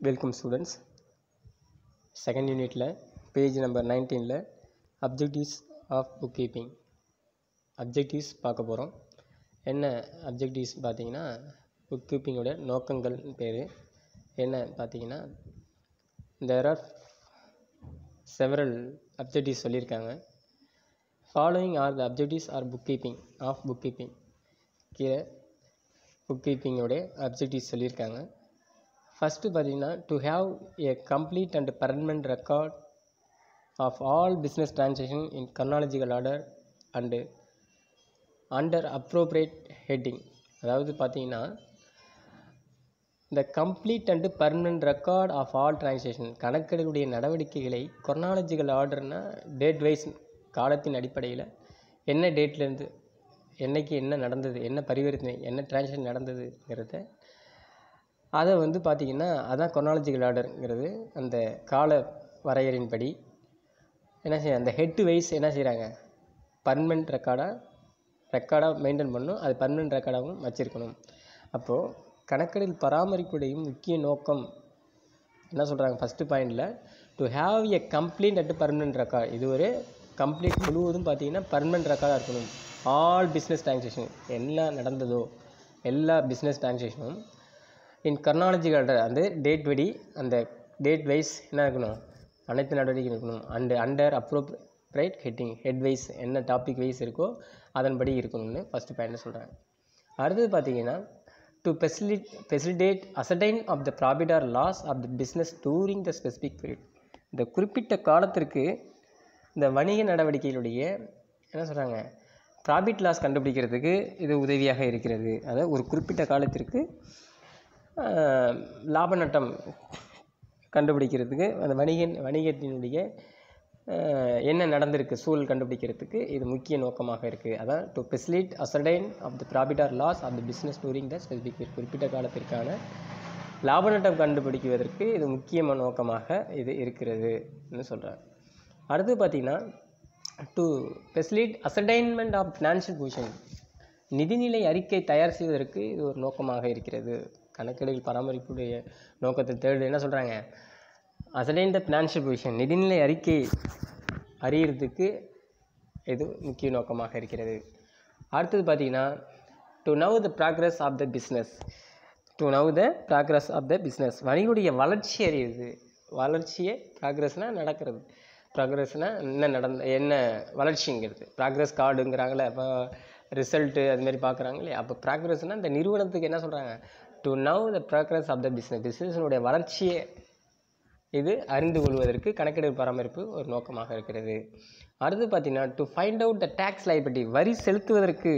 welcome students second யூனிட்டில் page number நைன்டீனில் objectives of bookkeeping objectives பார்க்க போகிறோம் என்ன அப்ஜெக்டிவ்ஸ் பார்த்தீங்கன்னா புக் கீப்பிங்கோட நோக்கங்கள் பேர் என்ன பார்த்தீங்கன்னா தேர் ஆர் செவரல் அப்ஜெக்டிவ்ஸ் சொல்லியிருக்காங்க following are the objectives are bookkeeping of bookkeeping கீழே புக் கீப்பிங்கோட அப்ஜெக்டிவ்ஸ் சொல்லியிருக்காங்க ஃபஸ்ட்டு பார்த்தீங்கன்னா to have a complete and permanent record of all business transaction in chronological order and under appropriate heading அதாவது பார்த்தீங்கன்னா இந்த complete and permanent record of all transaction கணக்கெடுக்கூடிய நடவடிக்கைகளை கொர்னாலஜிக்கல் ஆர்டர்னால் டேட் வைஸ் காலத்தின் அடிப்படையில் என்ன டேட்லேருந்து என்னைக்கு என்ன நடந்தது என்ன பரிவர்த்தனை என்ன டிரான்சாக்ஷன் நடந்ததுங்கிறத அதை வந்து பார்த்திங்கன்னா அதான் கொர்னாலஜிக்கல் ஆர்டருங்கிறது அந்த கால வரையறையின்படி என்ன செய்ய அந்த ஹெட்டு வைஸ் என்ன செய்கிறாங்க பர்மனெண்ட் ரெக்கார்டாக ரெக்கார்டாக மெயின்டைன் பண்ணணும் அது பர்மனெண்ட் ரெக்கார்டாகவும் வச்சுருக்கணும் அப்போது கணக்கெடில் பராமரிப்புடைய முக்கிய நோக்கம் என்ன சொல்கிறாங்க ஃபஸ்ட்டு பாயிண்டில் to have a complete at permanent record இது ஒரு கம்ப்ளீட் முழுவதும் பார்த்தீங்கன்னா பர்மனெண்ட் ரெக்கார்டாக இருக்கணும் ஆல் பிஸ்னஸ் டிரான்சாக்ஷன் என்ன நடந்ததோ எல்லா பிஸ்னஸ் டிரான்சாக்ஷனும் இன் கர்னாலஜிக்கல் ஆர்டர் அந்த டேட் படி அந்த டேட் வைஸ் என்ன இருக்கணும் அனைத்து நடவடிக்கை இருக்கணும் and under appropriate heading head wise என்ன டாபிக் வைஸ் இருக்கோ அதன்படி இருக்கணும்னு ஃபஸ்ட்டு பாயிண்ட் சொல்கிறாங்க அடுத்தது பார்த்தீங்கன்னா டு ஃபெசிலி facilitate ascertain of the profit or loss of the business during the specific period இந்த குறிப்பிட்ட காலத்திற்கு இந்த வணிக நடவடிக்கைகளுடைய என்ன சொல்கிறாங்க ப்ராஃபிட் லாஸ் கண்டுபிடிக்கிறதுக்கு இது உதவியாக இருக்கிறது அதாவது ஒரு குறிப்பிட்ட காலத்திற்கு லாப நட்டம் கண்டுபிடிக்கிறதுக்கு அந்த வணிக வணிகத்தினுடைய என்ன நடந்திருக்கு சூழல் கண்டுபிடிக்கிறதுக்கு இது முக்கிய நோக்கமாக இருக்குது அதான் to facilitate ascertain of the profit or loss of the business during the specific குறிப்பிட்ட காலத்திற்கான லாப நட்டம் கண்டுபிடிக்குவதற்கு இது முக்கியமான நோக்கமாக இது இருக்கிறதுன்னு சொல்கிறாங்க அடுத்து பார்த்திங்கன்னா to facilitate ascertainment of financial position நிதிநிலை அறிக்கை தயார் செய்வதற்கு இது ஒரு நோக்கமாக இருக்கிறது கணக்கெடுகள் பராமரிப்புடைய நோக்கத்தை தேர்டு என்ன சொல்கிறாங்க அசடைன் த ஃபினான்ஷியல் பொசிஷன் நிதிநிலை அறிக்கை அறியறதுக்கு இது முக்கிய நோக்கமாக இருக்கிறது அடுத்தது பார்த்திங்கன்னா to know the progress of the business to know the progress of the business வணிகுடைய வளர்ச்சி அறியுது வளர்ச்சியே ப்ராக்ரஸ்னால் நடக்கிறது ப்ராக்ரஸ்னால் என்ன நடந்த என்ன வளர்ச்சிங்கிறது ப்ராக்ரஸ் கார்டுங்கிறாங்களே அப்போ ரிசல்ட்டு அதுமாரி பார்க்குறாங்க இல்லையா அப்போ ப்ராக்ரஸ்னால் இந்த நிறுவனத்துக்கு என்ன சொல்கிறாங்க to know the progress of the business பிஸ்னஸினுடைய வளர்ச்சியை இது அறிந்து கொள்வதற்கு கணக்கெடுப்பு பராமரிப்பு ஒரு நோக்கமாக இருக்கிறது அடுத்து பார்த்தீங்கன்னா to find out the tax liability வரி செலுத்துவதற்கு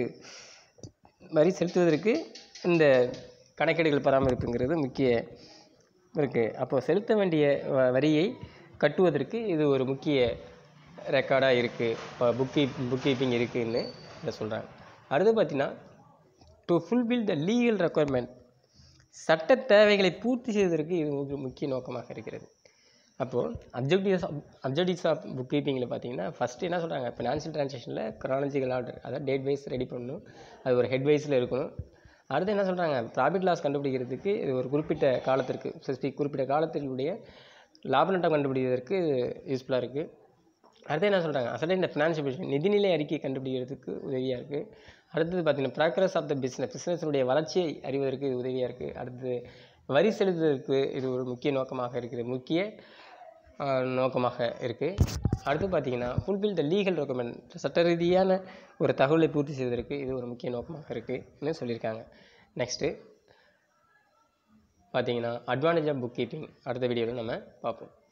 வரி செலுத்துவதற்கு இந்த கணக்கெடுகள் பராமரிப்புங்கிறது முக்கிய இருக்குது அப்போது செலுத்த வேண்டிய வரியை கட்டுவதற்கு இது ஒரு முக்கிய ரெக்கார்டாக இருக்குது இப்போ புக் கீப் புக் கீப்பிங் இருக்குதுன்னு இதை சொல்கிறாங்க அடுத்து பார்த்தீங்கன்னா to fulfil the legal requirement சட்ட தேவைகளை பூர்த்தி செய்வதற்கு இது ஒரு முக்கிய நோக்கமாக இருக்கிறது அப்போது அப்ஜெக்டிவ்ஸ் அப்ஜெக்டிவ்ஸ் ஆஃப் புக் கீப்பிங்கில் பார்த்தீங்கன்னா ஃபஸ்ட்டு என்ன சொல்கிறாங்க ஃபினான்ஷியல் ட்ரான்சாக்ஷனில் க்ரானஜிக்கல் ஆர்டர் அதாவது டேட் வைஸ் ரெடி பண்ணணும் அது ஒரு ஹெட் வைஸில் இருக்கணும் அடுத்து என்ன சொல்கிறாங்க ப்ராஃபிட் லாஸ் கண்டுபிடிக்கிறதுக்கு இது ஒரு குறிப்பிட்ட காலத்திற்கு ஸ்பெசிஃபிக் குறிப்பிட்ட காலத்தினுடைய லாப நட்டம் கண்டுபிடிக்கிறதுக்கு யூஸ்ஃபுல்லாக இருக்குது அடுத்து என்ன சொல்கிறாங்க அசலே இந்த ஃபினான்ஷியல் பொசிஷன் நிதிநிலை அறிக்கை கண்டுபிடிக்கிறதுக்கு உதவியாக இருக்குது அடுத்தது பார்த்திங்கன்னா ப்ராக்ரஸ் ஆஃப் த பிஸ்னஸ் பிஸ்னஸினுடைய வளர்ச்சியை அறிவதற்கு இது உதவியாக இருக்குது அடுத்தது வரி செலுத்துவதற்கு இது ஒரு முக்கிய நோக்கமாக இருக்குது முக்கிய நோக்கமாக இருக்குது அடுத்து பார்த்திங்கன்னா ஃபுல்ஃபில் த லீகல் டாக்குமெண்ட் சட்ட ரீதியான ஒரு தகவலை பூர்த்தி செய்வதற்கு இது ஒரு முக்கிய நோக்கமாக இருக்குதுன்னு சொல்லியிருக்காங்க நெக்ஸ்ட்டு பார்த்தீங்கன்னா அட்வான்டேஜ் ஆஃப் புக் கீப்பிங் அடுத்த வீடியோவில் நம்ம பார்ப்போம்